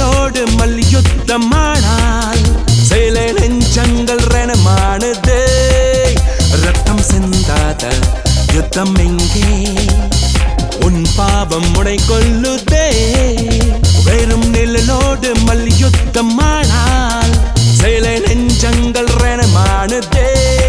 நிழலோடு மல்யுத்தமானால் சில நெஞ்சங்கள் ரணமானது ரத்தம் சிந்தாத யுத்தம் எங்கே உன் பாவம் முனை கொல்லுதே வெறும் நிழலோடு மல்யுத்தமானால் சில நெஞ்சங்கள் ரணமானதே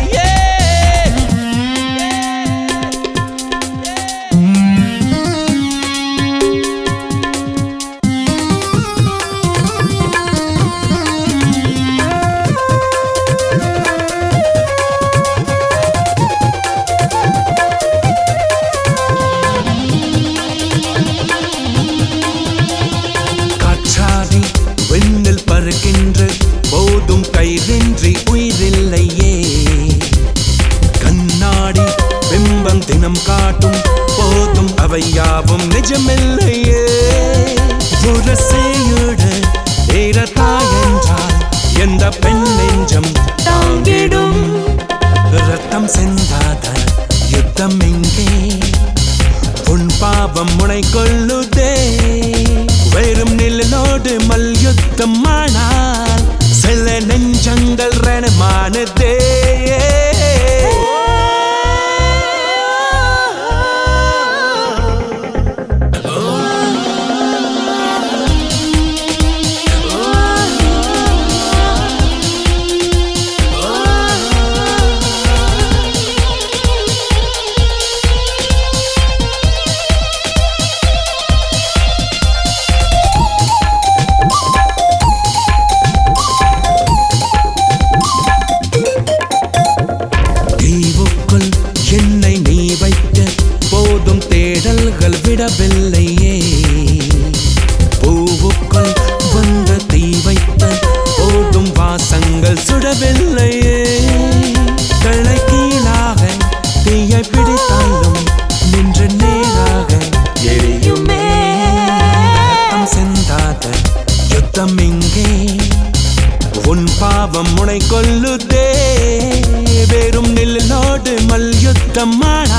காற்றாடி விண்ணில் பறக்கின்ற போதும் கயிறின்றி உயிரில்லையே கண்ணாடி பிம்பம் தினம் காட்டும் போதும் அவை யாவும் நிஜமில்லையே புரசையோடு ஏறத்தாய் என்றால் எந்த பெண் நெஞ்சம் தாங்கிடும் ரத்தம் சிந்தாத யுத்தம் எங்கே உன் பாவம் முனை கொள்ளுதே வெறும் நிழலோடு மல்யுத்தம் ஆனால் சில நெஞ்சங்கள் ரணமானதே தீவுக்குள் என்னை நீ வைத்த போதும் தேடல்கள் விடவில்லையே பூவுக்குள் வந்த தீ வைத்த போதும் வாசங்கள் சுடவில்லையே தலை கீழாக தீயை பிடித்தாலும் நின்று நேராக எரியுமே ரத்தம் சிந்தாத யுத்தம் இங்கே உன் பாவம் முனை கொல்லுதே வெறும் நிழலோடு மல்யுத்தமான